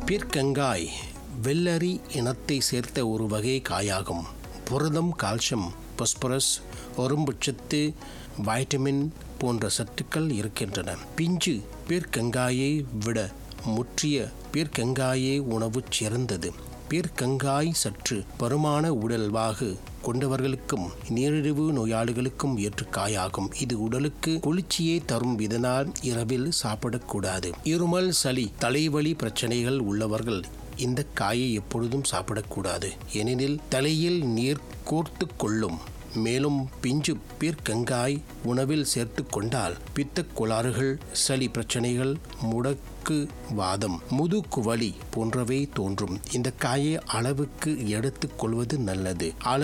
பீர்க்கங்காய் வெள்ளரி இனத்தை சேர்த்த ஒரு வகை காயாகும் புரதம் கால்சியம் பொஸ்பரஸ் ஒரும்புச்சத்து வைட்டமின் போன்ற சத்துக்கள் இருக்கின்றன பிஞ்சு பீர்க்கங்காயை விட முற்றிய பீர்க்கங்காயே உணவு சிறந்தது பீர்க்கங்காய் சற்று பருமான உடல்வாகு கொண்டவர்களுக்கும் நீரிழிவு நோயாளிகளுக்கும் ஏற்ற காயாகும் இது உடலுக்கு குளிர்ச்சியை தரும் இதனால் இரவில் சாப்பிடக்கூடாது இருமல் சளி தலைவலி பிரச்சனைகள் உள்ளவர்கள் இந்த காயை எப்பொழுதும் சாப்பிடக்கூடாது ஏனெனில் தலையில் நீர் கோர்த்து கொள்ளும் மேலும் பிஞ்சு பீர்க்கங்காய் உணவில் சேர்த்து கொண்டால் பித்தக் கோளாறுகள் சளி பிரச்சனைகள் முடக்கு வாதம் முதுகுவலி போன்றவை தோன்றும் இந்த காயை அளவுக்கு எடுத்துக் கொள்வது நல்லது அளவு